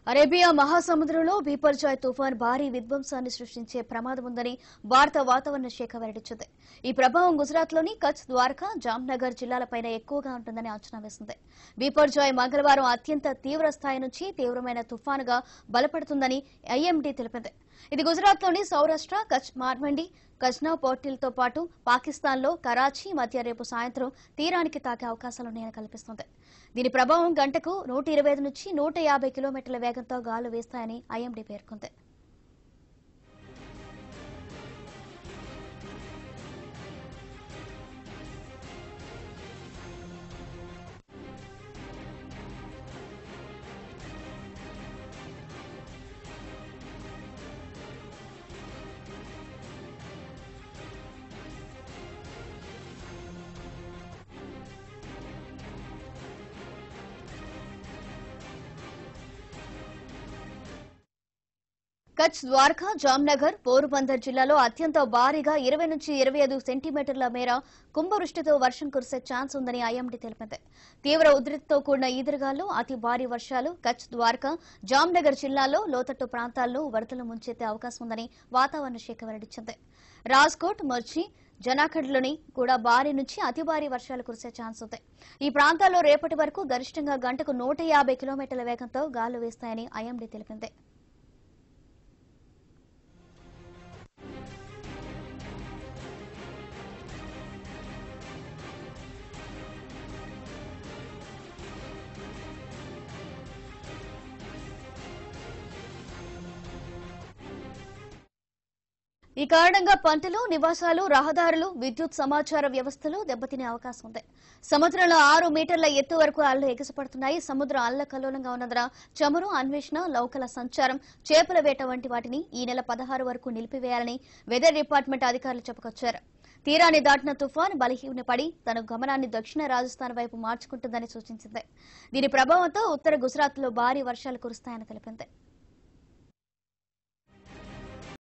Arabia మహాసముద్రంలో బీపర్జాయ్ తుఫాన్ భారీ విధ్వంసాన్ని సృష్టించే ప్రమాదం ఉందని భారత వాతావరణ శాఖ వెల్లడించింది ఈ ప్రభావం గుజరాత్లోని కచ్ ద్వారకా జామ్నగర్ జిల్లాలపైన ఎక్కువగా ఉంటుందని అంచనా వేసింది బీపర్జాయ్ మంగళవారం అత్యంత తీవ్ర స్థాయి నుంచి తీవ్రమైన తుఫానుగా బలపడుతుందని ఐఎండీ తెలిపింది ఇది గుజరాత్లోని సౌరాష్ట్ర కచ్ మార్మండి కజ్నా పోర్టిల్తో పాటు పాకిస్తాన్లో కరాచీ మధ్య రేపు సాయంత్రం తీరానికి తాకే అవకాశాలున్నాయని కల్పిస్తుంది దీని ప్రభావం గంటకు నూట ఇరవై ఐదు నుంచి నూట యాభై కిలోమీటర్ల వేగంతో గాలు వేస్తాయని ఐఎండీ పేర్కొంది కచ్ ద్వారకా జామ్నగర్ పోరుబందర్ జిల్లాలో అత్యంత భారీగా ఇరవై నుంచి ఇరవై ఐదు సెంటీమీటర్ల మేర కుంభవృష్టితో వర్షం కురిసే ఛాన్స్ ఉందని ఐఎండీ తెలిపింది తీవ్ర ఉధృతితో కూడిన ఈదురుగాలు అతి భారీ వర్షాలు కచ్ ద్వారకా జామ్నగర్ జిల్లాలో లోతట్టు ప్రాంతాల్లో వరదలు ముంచెత్తే అవకాశం ఉందని వాతావరణ శాఖ వెల్లడించింది రాజ్కోట్ మర్చి జనాఖడ్లోని కూడా భారీ నుంచి అతి భారీ వర్షాలు కురిసే ఛాన్స్ ఉంది ఈ ప్రాంతాల్లో రేపటి వరకు గరిష్టంగా గంటకు నూట యాభై కిలోమీటర్ల వేగంతో గాలు వేస్తాయని ఐఎండీ తెలిపింది ఈ కారణంగా పంటలు నివాసాలు రహదారులు విద్యుత్ సమాచార వ్యవస్థలు దెబ్బతినే అవకాశం ఉంది సముద్రంలో ఆరు మీటర్ల ఎత్తు వరకు అల్లు ఎగసిపడుతున్నాయి సముద్రం అల్లకల్లోలంగా ఉన్నందున చమురు అన్వేషణ లౌకల సంచారం చేపల వేట వంటి వాటిని ఈ నెల పదహారు వరకు నిలిపివేయాలని వెదర్ డిపార్ట్మెంట్ అధికారులు చెప్పుకొచ్చారు తీరాన్ని దాటిన తుఫాన్ బలహీనపడి తన గమనాన్ని దక్షిణ రాజస్థాన్ వైపు మార్చుకుంటుందని సూచించింది దీని ప్రభావంతో ఉత్తర గుజరాత్లో భారీ వర్షాలు కురుస్తాయని తెలిపింది